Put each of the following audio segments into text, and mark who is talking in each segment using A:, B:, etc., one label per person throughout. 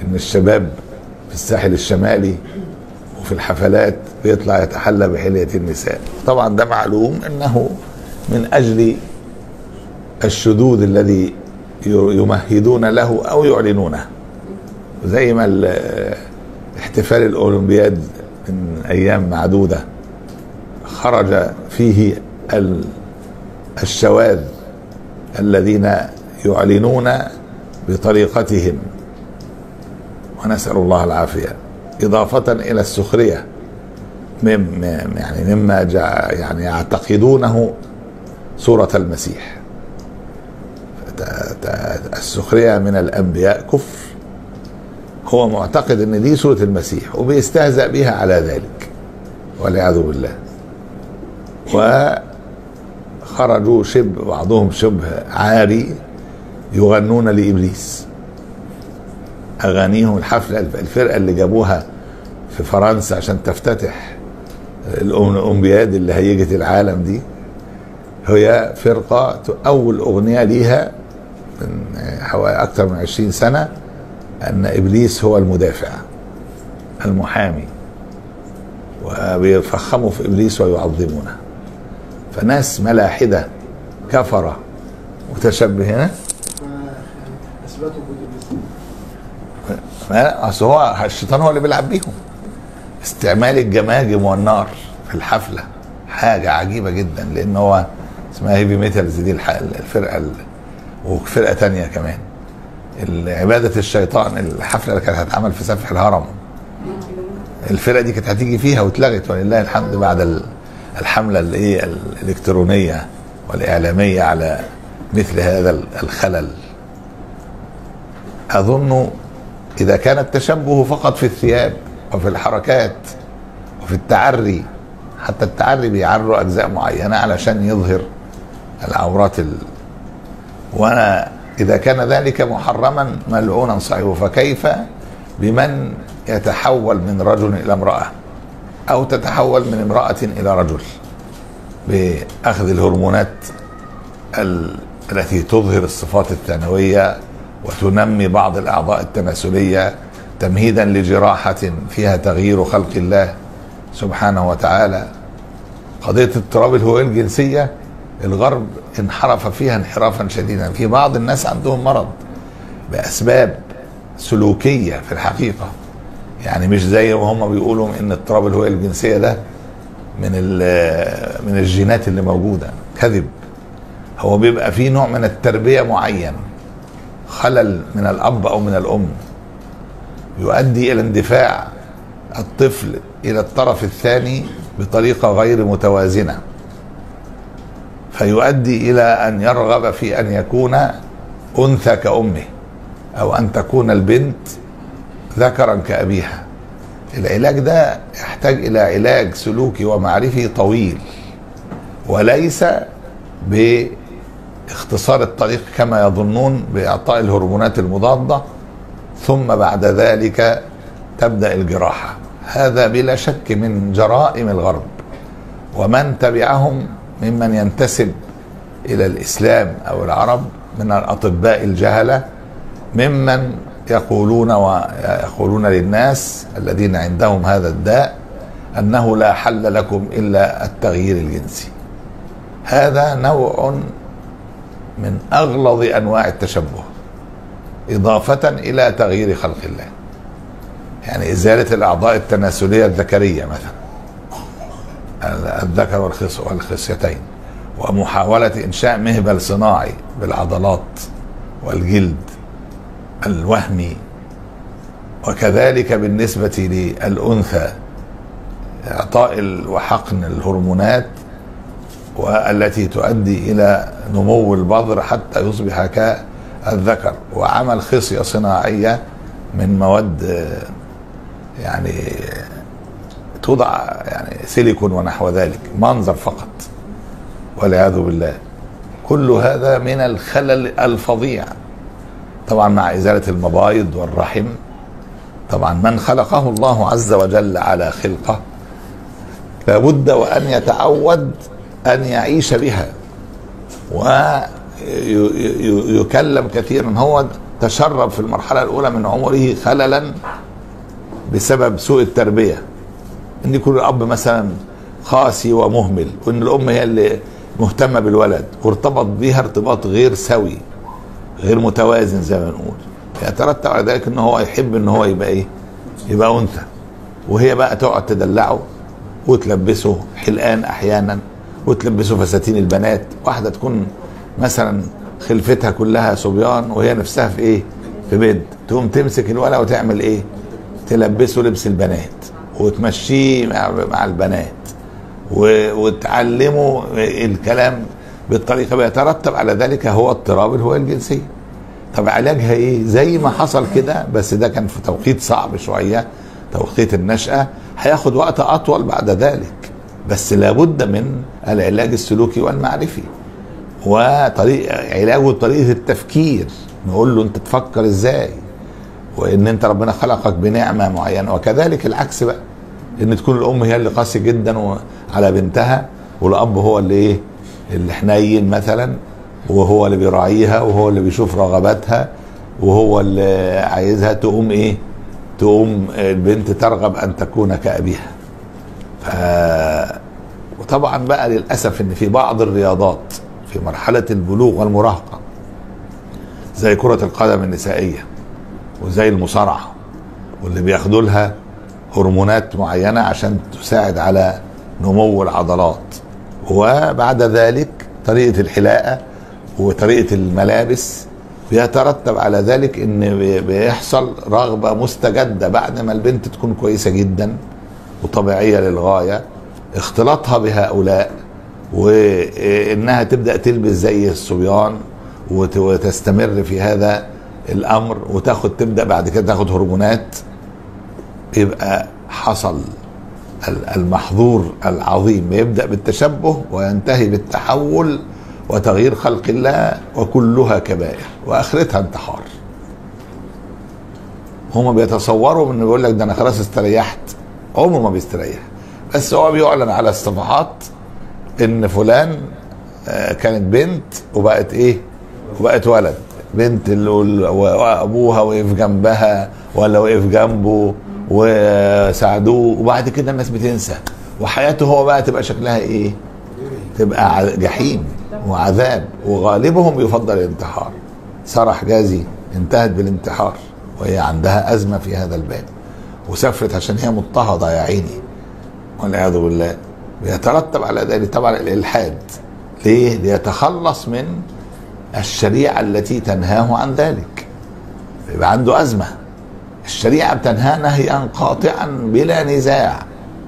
A: ان الشباب في الساحل الشمالي وفي الحفلات بيطلع يتحلى بحلية النساء طبعا ده معلوم انه من اجل الشذوذ الذي يمهدون له او يعلنونه زي ما ال- احتفال الاولمبياد من ايام معدوده خرج فيه ال- الشواذ الذين يعلنون بطريقتهم ونسال الله العافيه اضافه الى السخريه مم يعني مما جع يعني يعتقدونه صوره المسيح ت- ت- السخريه من الانبياء كفر هو معتقد ان دي سوره المسيح وبيستهزأ بها على ذلك والعياذ بالله وخرجوا شبه بعضهم شبه عاري يغنون لابليس اغانيهم الحفله الفرقه اللي جابوها في فرنسا عشان تفتتح الاولمبياد اللي هيجت العالم دي هي فرقه اول اغنيه ليها من حوالي اكثر من عشرين سنه ان ابليس هو المدافع المحامي وبيفخموا في ابليس ويعظمونه فناس ملاحده كفره متشبهين
B: اثبتوا وجود ابليس
A: ما اصل هو الشيطان هو اللي بيلعب بيهم استعمال الجماجم والنار في الحفله حاجه عجيبه جدا لان هو اسمها هيفي ميتالز دي الح- الفرقه ال- وفرقه تانية كمان عباده الشيطان الحفله اللي كانت هتتعمل في سفح الهرم الفرقه دي كانت هتيجي فيها واتلغت ولله الحمد بعد ال- الحمله الايه الالكترونيه والاعلاميه على مثل هذا ال- الخلل اظن اذا كان التشبه فقط في الثياب وفي الحركات وفي التعري حتى التعري بيعروا اجزاء معينه علشان يظهر العورات ال... وانا اذا كان ذلك محرما ملعونا صحيح فكيف بمن يتحول من رجل الى امراه او تتحول من امراه الى رجل باخذ الهرمونات ال- التي تظهر الصفات الثانويه وتنمي بعض الاعضاء التناسليه تمهيدا لجراحه فيها تغيير خلق الله سبحانه وتعالى قضيه اضطراب الهويه الجنسيه الغرب انحرف فيها انحرافا شديدا في بعض الناس عندهم مرض باسباب سلوكيه في الحقيقه يعني مش زي ما هم بيقولوا ان اضطراب الهويه الجنسيه ده من ال- من الجينات اللي موجوده كذب هو بيبقى فيه نوع من التربيه معين خلل من الاب او من الام يؤدي الى اندفاع الطفل الى الطرف الثاني بطريقه غير متوازنه فيؤدي الى ان يرغب في ان يكون انثى كامه او ان تكون البنت ذكرا كابيها العلاج ده يحتاج الى علاج سلوكي ومعرفي طويل وليس باختصار الطريق كما يظنون باعطاء الهرمونات المضاده ثم بعد ذلك تبدا الجراحه هذا بلا شك من جرائم الغرب ومن تبعهم ممن ينتسب الى الاسلام او العرب من الاطباء الجهله ممن يقولون ويقولون للناس الذين عندهم هذا الداء انه لا حل لكم الا التغيير الجنسي هذا نوع من اغلظ انواع التشبه اضافه الى تغيير خلق الله يعني ازاله الاعضاء التناسليه الذكريه مثلا الذكر والخص والخصيتين ومحاوله انشاء مهبل صناعي بالعضلات والجلد الوهمي وكذلك بالنسبه للانثى اعطاء ال- وحقن الهرمونات والتي تؤدي الى نمو البذر حتى يصبح كالذكر وعمل خصيه صناعيه من مواد آه، يعني توضع يعني سيليكون ونحو ذلك منظر فقط والعياذ بالله كل هذا من الخلل الفظيع طبعا مع ازاله المبايض والرحم طبعا من خلقه الله عز وجل على خلقه لابد وان يتعود ان يعيش بها ويكلم كثيرا هو تشرب في المرحله الاولى من عمره خللا بسبب سوء التربيه ان يكون الاب مثلا قاسي ومهمل وان الام هي اللي مهتمه بالولد وارتبط بيها ارتباط غير سوي غير متوازن زي ما نقول يترتب على ذلك ان هو يحب ان هو يبقى ايه يبقى انثى وهي بقى تقعد تدلعه وتلبسه حلقان احيانا وتلبسه فساتين البنات واحده تكون مثلا خلفتها كلها صبيان وهي نفسها في ايه في بنت تقوم تمسك الولد وتعمل ايه تلبسه لبس البنات وتمشيه مع, مع البنات و- وتعلمه الكلام بالطريقه بيترتب على ذلك هو اضطراب الهويه الجنسيه طب علاجها ايه زي ما حصل كده بس ده كان في توقيت صعب شويه توقيت النشاه هياخد وقت اطول بعد ذلك بس لابد من العلاج السلوكي والمعرفي وطريق علاجه بطريقه التفكير نقول له انت تفكر ازاي وان انت ربنا خلقك بنعمه معينه وكذلك العكس بقى ان تكون الام هي اللي قاسي جدا و- على بنتها والاب هو اللي ايه اللي حنين مثلا وهو اللي بيراعيها وهو اللي بيشوف رغباتها وهو اللي عايزها تقوم ايه تقوم البنت ترغب ان تكون كابيها ف وطبعا بقى للاسف ان في بعض الرياضات في مرحله البلوغ والمراهقه زي كره القدم النسائيه وزي المصارعه واللي بياخدوا لها هرمونات معينه عشان تساعد على نمو العضلات وبعد ذلك طريقه الحلاقه وطريقه الملابس بيترتب على ذلك ان بي- بيحصل رغبه مستجده بعد ما البنت تكون كويسه جدا وطبيعيه للغايه اختلاطها بهؤلاء وانها تبدا تلبس زي الصبيان وت- وتستمر في هذا الامر وتاخد تبدا بعد كده تاخد هرمونات يبقى حصل ال- المحظور العظيم يبدا بالتشبه وينتهي بالتحول وتغيير خلق الله وكلها كبائر واخرتها انتحار هما بيتصوروا ان بيقول لك ده انا خلاص استريحت عمره ما بيستريح بس هو بيعلن على الصفحات ان فلان آه، كانت بنت وبقت ايه وبقت ولد بنت اللي وال- وابوها وقف جنبها ولا وقف جنبه وساعدوه وبعد كده الناس بتنسى وحياته هو بقى تبقى شكلها ايه تبقى ع- جحيم وعذاب وغالبهم يفضل الانتحار سارة حجازي انتهت بالانتحار وهي عندها أزمة في هذا الباب وسافرت عشان هي مضطهدة يا عيني والعياذ بالله بيترتب على ذلك طبعا الإلحاد ليه؟ ليتخلص من الشريعة التي تنهاه عن ذلك يبقى عنده أزمة الشريعة بتنهاه نهيا قاطعا بلا نزاع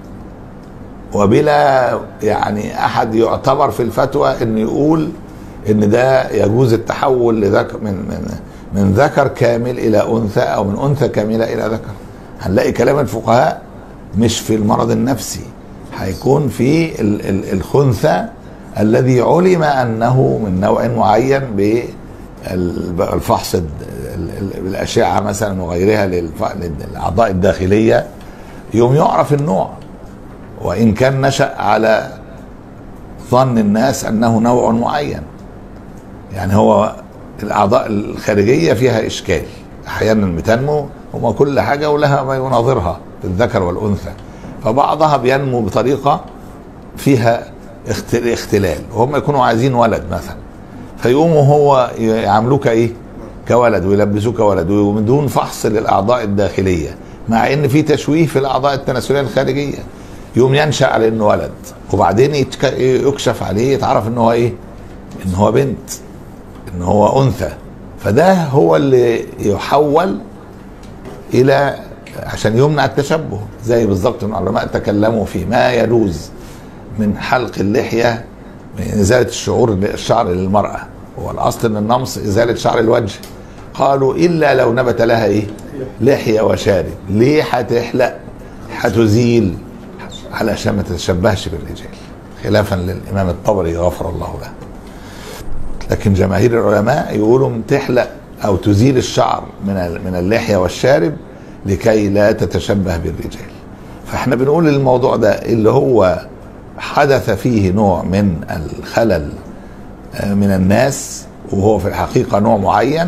A: وبلا يعني احد يعتبر في الفتوى ان يقول ان ده يجوز التحول لذكر من من من ذكر كامل الى انثى او من انثى كامله الى ذكر هنلاقي كلام الفقهاء مش في المرض النفسي هيكون في ال- ال- الخنثى الذي علم انه من نوع معين بالفحص ال- ال- ال- بالاشعه مثلا وغيرها للف- للاعضاء الداخليه يوم يعرف النوع وان كان نشا على ظن الناس انه نوع معين يعني هو الاعضاء الخارجيه فيها اشكال احيانا بتنمو وما كل حاجه ولها ما يناظرها في الذكر والانثى فبعضها بينمو بطريقه فيها اخت- اختلال وهم يكونوا عايزين ولد مثلا فيقوموا هو يعاملوك ايه كولد ويلبسوك ولد ومن دون فحص للاعضاء الداخليه مع ان في تشويه في الاعضاء التناسليه الخارجيه يقوم ينشا على انه ولد وبعدين يتك- يكشف عليه يتعرف ان هو ايه ان هو بنت ان هو انثى فده هو اللي يحول الى عشان يمنع التشبه زي بالظبط ان العلماء تكلموا في ما يجوز من حلق اللحيه من ازاله الشعور الشعر للمراه هو الاصل ان النمص ازاله شعر الوجه قالوا الا لو نبت لها ايه لحيه وشارب ليه هتحلق هتزيل علشان ما تتشبهش بالرجال خلافا للامام الطبري غفر الله له لكن جماهير العلماء يقولوا تحلق او تزيل الشعر من ال- من اللحيه والشارب لكي لا تتشبه بالرجال فاحنا بنقول الموضوع ده اللي هو حدث فيه نوع من الخلل آه، من الناس وهو في الحقيقه نوع معين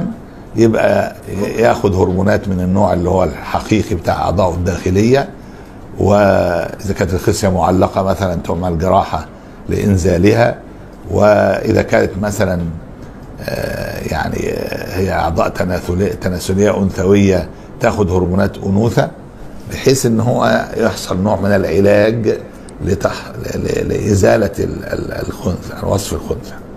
A: يبقى ياخد هرمونات من النوع اللي هو الحقيقي بتاع اعضائه الداخليه واذا كانت الخصيه معلقه مثلا تعمل جراحه لانزالها واذا كانت مثلا آه، يعني آه، هي اعضاء تناسليه تناسليه انثويه تاخد هرمونات انوثه بحيث ان هو يحصل نوع من العلاج لتح... ل- ل- لازاله ال- ال- الخنثى وصف الخنثى